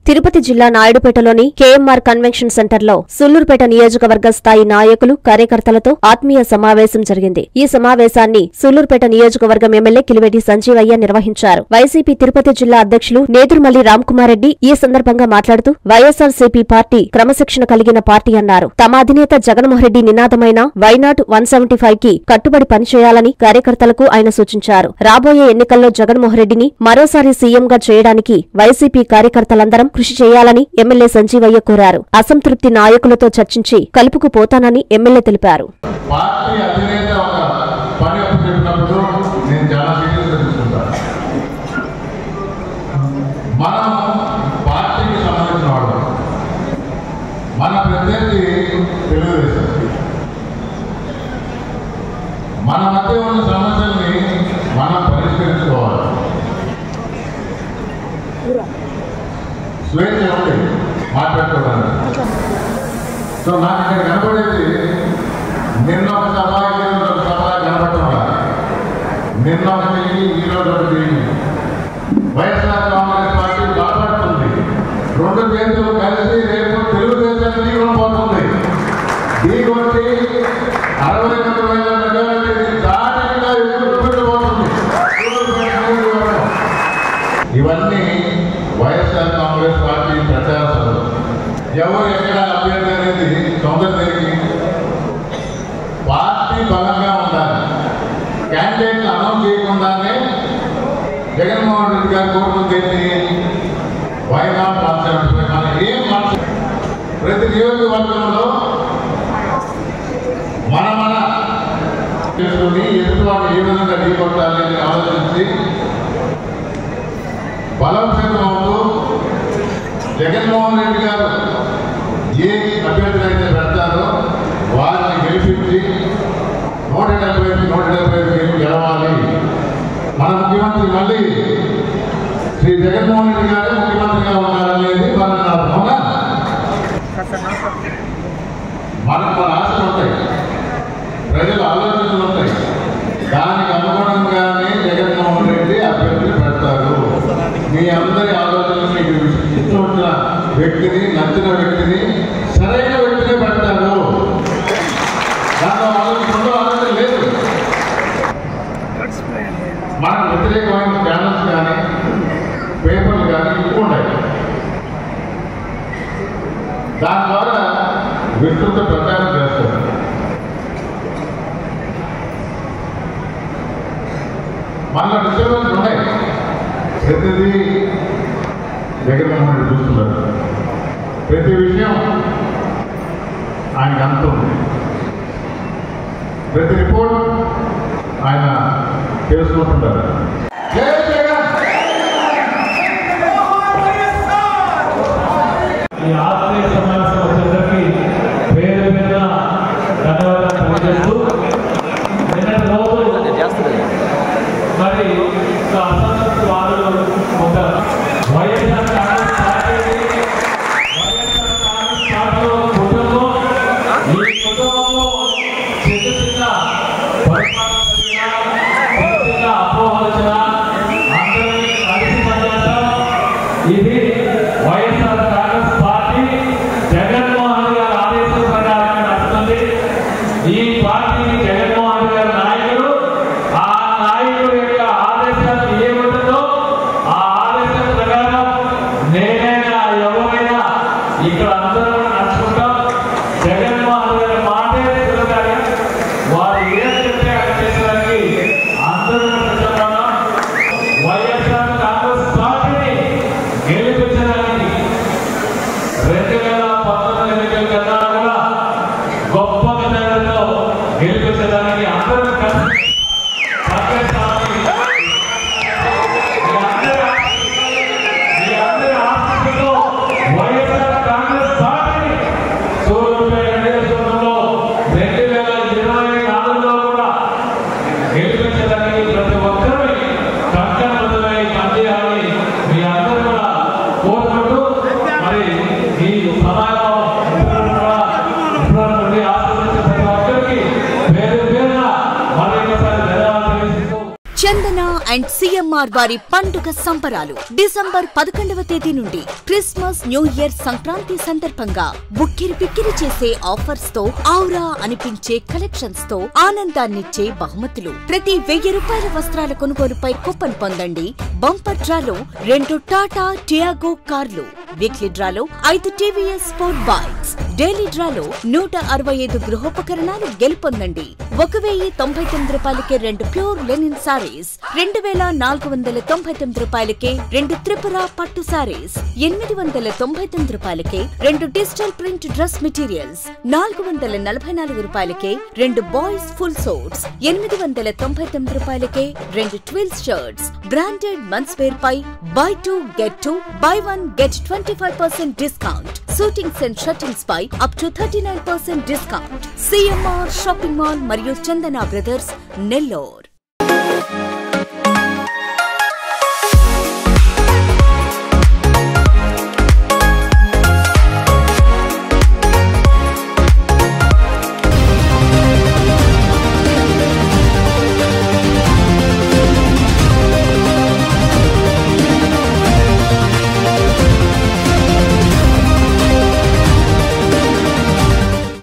తిరుపతి జిల్లా నాయుడుపేటలోని KMR convention సెంటర్లో సుళ్లూరుపేట నియోజకవర్గ స్థాయి నాయకులు కార్యకర్తలతో ఆత్మీయ సమావేశం జరిగింది ఈ సమావేశాన్ని సుళ్లూరుపేట నియోజకవర్గం ఎమ్మెల్యే కిలివెటి సంజీవయ్య నిర్వహించారు వైసీపీ తిరుపతి జిల్లా అధ్యక్షులు నేదురుమల్లి రామ్కుమార్ రెడ్డి ఈ సందర్భంగా మాట్లాడుతూ వైఎస్ఆర్సీపీ పార్టీ క్రమశిక్షణ కలిగిన పార్టీ అన్నారు తమ అధినేత జగన్మోహన్ రెడ్డి నినాదమైన వైనాట్ వన్ సెవెంటీ ఫైవ్ కి కట్టుబడి పనిచేయాలని కార్యకర్తలకు ఆయన సూచించారు రాబోయే ఎన్నికల్లో జగన్మోహన్ రెడ్డిని మరోసారి సీఎంగా చేయడానికి వైసీపీ కార్యకర్తలందరం కృషి చేయాలని ఎమ్మెల్యే సంజీవయ్య కోరారు అసంతృప్తి నాయకులతో చర్చించి కలుపుకు పోతానని ఎమ్మెల్యే తెలిపారు పార్టీ అధినేత ఒక పని అప్పు చెప్పినప్పుడు నేను చాలా సీరియస్గా తీసుకుంటాను మనం పార్టీకి సంబంధించిన వాళ్ళు మన ప్రత్యర్థి తెలుగుదేశం మన మధ్య ఉన్న సమస్యల్ని మనం పరిష్కరించుకోవాలి స్వేచ్ఛ ఉంది మాట్లాడుకోవడానికి సో నాకు ఇక్కడ కనపడేది నిన్న ఒక సభ ఈ రోజు ఒక సభ కనపడటం లేదు. నిన్న ఒకటి ఈ రోజు ఒకటి వైఎస్ఆర్ కాంగ్రెస్ పార్టీ బలపడుతుంది రెండు చేతులు కలిసి రేపు తెలుగుదేశం దిగొనిపోతుంది దిగొట్టి అరవై రెండు వేల మెజారిటీ దాటిగా ఎదుర్కొంటుంది ఇవన్నీ వైఎస్ఆర్ కాంగ్రెస్ పార్టీ ప్రచార సభలు ఎవరు ఎక్కడ అభ్యర్థి అనేది తొందరకి పార్టీ బలంగా ఉండాలి క్యాండిడేట్లు అనౌన్స్ చేయకుండానే జగన్మోహన్ రెడ్డి గారు కోరుకుంది ఏంటి వైనాట్ మార్చాలి మనం ఏం మార్చ ప్రతి నియోజకవర్గంలో మన మన చేసుకుని ఎదుటివాడిని ఏ విధంగా ఢీకొట్టాలి అని ఆలోచించి బలోపేతం అవుతూ జగన్మోహన్ రెడ్డి గారు ఏ అభ్యర్థులు అయితే పెడతారో వారిని గెలిపించి నూట డెబ్బై ఐదు నూట డెబ్బై ఐదు గెలిపి గెలవాలి మన ముఖ్యమంత్రి మళ్ళీ శ్రీ జగన్మోహన్ రెడ్డి గారే ముఖ్యమంత్రిగా ఉన్నారనేది మన నినాదం. అవునా మనకు మన ఆశలు ఉంటాయి ప్రజల ఆలోచనలు ఉంటాయి దానికి అనుగుణంగానే జగన్మోహన్ రెడ్డి అభ్యర్థులు పెడతారు మీ అందరి ఆలోచనలు మీకు ఇష్టమైన వ్యక్తిని నచ్చిన వ్యక్తిని సరైన వ్యక్తినే పెడతారు దాంట్లో ఆలోచన రెండో ఆలోచన లేదు మనకు వ్యతిరేకమైన ఛానల్స్ కానీ పేపర్లు కానీ ఎక్కువ ఉన్నాయి దాని ద్వారా విస్తృత ప్రచారం చేస్తారు మనలో డిస్టర్బెన్స్ ఉన్నాయి ప్రతిదీ జగన్మోహన్ రెడ్డి చూస్తున్నారు ప్రతి విషయం ఆయనకు అంత ఉంది ప్రతి రిపోర్ట్ ఆయన చేసుకుంటుంటారు జై జగన్ ఈ ఆత్మీయ సమావేశం వచ్చేసరికి పేరు పేరున ధన్యవాదాలు తెలియజేస్తూ నిన్నటి రోజు మరి ఒక అసంతృప్తి వారు ఒక వైఎస్ఆర్ కాంగ్రెస్ పార్టీని వైఎస్ఆర్ కాంగ్రెస్ పార్టీలో కుటుంబం ఈ కుటుంబంలో చిన్న చిన్న పరిపాలన జరిగినా, చిన్న చిన్న అపోహలు వచ్చినా అండ్ సిఎంఆర్ వారి పండుగ సంబరాలు డిసెంబర్ పదకొండవ తేదీ నుండి క్రిస్మస్ న్యూ ఇయర్ సంక్రాంతి సందర్భంగా బుక్కిరి బిక్కిరి చేసే ఆఫర్స్ తో ఆవురా అనిపించే కలెక్షన్స్ తో ఆనందాన్నిచ్చే బహుమతులు ప్రతి వెయ్యి రూపాయల వస్త్రాల కొనుగోలుపై కూపన్ పొందండి బంపర్ డ్రాలో రెండు టాటా టియాగో కార్లు వీక్లీ డ్రాలో ఐదు టీవీఎస్ స్పోర్ట్ బైక్స్ డైలీ డ్రాలో నూట అరవై ఐదు గృహోపకరణాలు గెలుపొందండి ఒక వెయ్యి తొంభై తొమ్మిది రూపాయలకే రెండు ప్యూర్ లెనిన్ సారీస్ రెండు వేల నాలుగు వందల తొంభై తొమ్మిది రూపాయలకే రెండు త్రిపుర పట్టు సారీస్ ఎనిమిది వందల తొంభై తొమ్మిది రూపాయలకే రెండు డిజిటల్ ప్రింట్ డ్రెస్ మెటీరియల్స్ నాలుగు వందల నలభై నాలుగు రూపాయలకే రెండు బాయ్స్ ఫుల్ సోట్స్ ఎనిమిది వందల తొంభై తొమ్మిది రూపాయలకే రెండు twills shirts branded men's wear పై buy two get two buy one get twenty five percent discount shootings and shirtings పై up to thirty nine percent discount CMR shopping mall మరియు చందన బ్రదర్స్ నెల్లూర్